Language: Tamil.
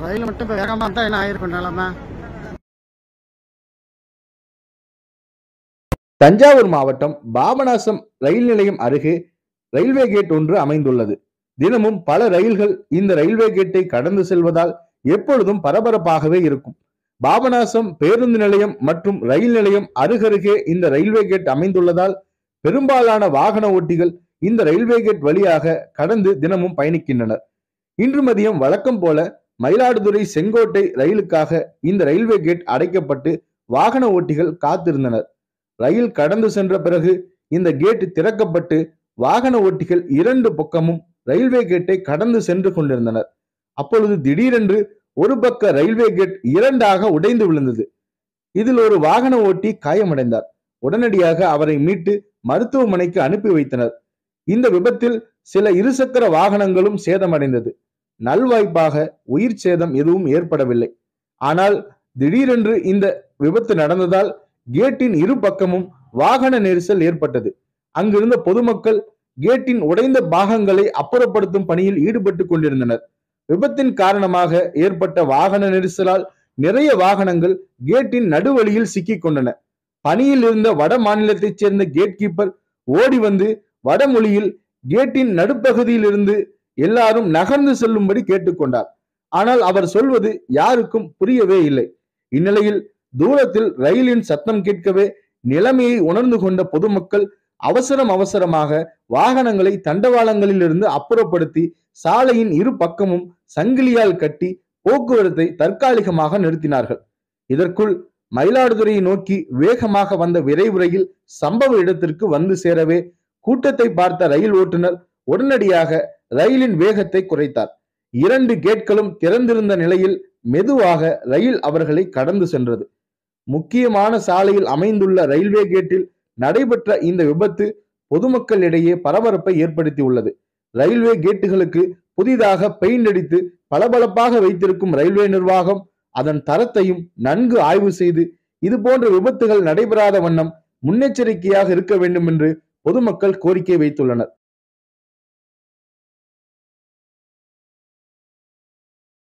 ரயில் மட்டும் இப்போ வேகமாக இருந்தால் என்ன ஆயிருக்கும் நிலமை தஞ்சாவூர் மாவட்டம் பாபநாசம் ரயில் நிலையம் அருகே ரயில்வே கேட் ஒன்று அமைந்துள்ளது தினமும் பல ரயில்கள் இந்த ரயில்வே கேட்டை கடந்து செல்வதால் எப்பொழுதும் பரபரப்பாகவே இருக்கும் பாபநாசம் பேருந்து நிலையம் மற்றும் ரயில் நிலையம் அருகருகே இந்த ரயில்வே கேட் அமைந்துள்ளதால் பெரும்பாலான வாகன ஓட்டிகள் இந்த ரயில்வே கேட் வழியாக கடந்து தினமும் பயணிக்கின்றனர் இன்று மதியம் வழக்கம் போல மயிலாடுதுறை செங்கோட்டை ரயிலுக்காக இந்த ரயில்வே கேட் அடைக்கப்பட்டு வாகன ஓட்டிகள் காத்திருந்தனர் ரயில் கடந்து சென்ற பிறகு இந்த கேட் திறக்கப்பட்டு வாகன ஓட்டிகள் இரண்டு பக்கமும் ரயில்வே கேட்டை கடந்து சென்று கொண்டிருந்தனர் அப்பொழுது திடீரென்று ஒரு பக்க ரயில்வே கேட் இரண்டாக உடைந்து விழுந்தது இதில் ஒரு வாகன ஓட்டி காயமடைந்தார் உடனடியாக அவரை மீட்டு மருத்துவமனைக்கு அனுப்பி வைத்தனர் இந்த விபத்தில் சில இருசக்கர வாகனங்களும் சேதமடைந்தது நல்வாய்ப்பாக உயிர் சேதம் எதுவும் ஏற்படவில்லை ஆனால் திடீரென்று இந்த விபத்து நடந்ததால் கேட்டின் இரு பக்கமும் வாகன நெரிசல் ஏற்பட்டது அங்கிருந்த பொதுமக்கள் கேட்டின் உடைந்த பாகங்களை அப்புறப்படுத்தும் பணியில் ஈடுபட்டு கொண்டிருந்தனர் விபத்தின் காரணமாக ஏற்பட்ட வாகன நெரிசலால் நிறைய வாகனங்கள் கேட்டின் நடுவழியில் சிக்கிக் கொண்டன பணியில் இருந்த வட மாநிலத்தைச் சேர்ந்த கேட் கீப்பர் ஓடி வந்து வடமொழியில் கேட்டின் நடுப்பகுதியில் இருந்து எல்லாரும் நகர்ந்து செல்லும்படி கேட்டுக்கொண்டார் ஆனால் அவர் சொல்வது யாருக்கும் புரியவே இல்லை இந்நிலையில் தூரத்தில் ரயிலின் சத்தம் கேட்கவே நிலைமையை உணர்ந்து கொண்ட பொதுமக்கள் அவசரம் அவசரமாக வாகனங்களை தண்டவாளங்களில் இருந்து அப்புறப்படுத்தி சாலையின் இரு பக்கமும் சங்கிலியால் கட்டி போக்குவரத்தை தற்காலிகமாக நிறுத்தினார்கள் இதற்குள் மயிலாடுதுறையை நோக்கி வேகமாக வந்த விரைவு ரயில் சம்பவ இடத்திற்கு வந்து சேரவே கூட்டத்தை பார்த்த ரயில் ஓட்டுநர் உடனடியாக ரயிலின் வேகத்தை குறைத்தார் இரண்டு கேட்களும் திறந்திருந்த நிலையில் மெதுவாக ரயில் அவர்களை கடந்து சென்றது முக்கியமான சாலையில் அமைந்துள்ள ரயில்வே கேட்டில் நடைபெற்ற இந்த விபத்து பொதுமக்களிடையே பரபரப்பை ஏற்படுத்தியுள்ளது ரயில்வே கேட்டுகளுக்கு புதிதாக பெயிண்ட் அடித்து பளபளப்பாக வைத்திருக்கும் ரயில்வே நிர்வாகம் அதன் தரத்தையும் நன்கு ஆய்வு செய்து இது போன்ற விபத்துகள் நடைபெறாத வண்ணம் முன்னெச்சரிக்கையாக இருக்க வேண்டும் என்று பொதுமக்கள் கோரிக்கை வைத்துள்ளனர்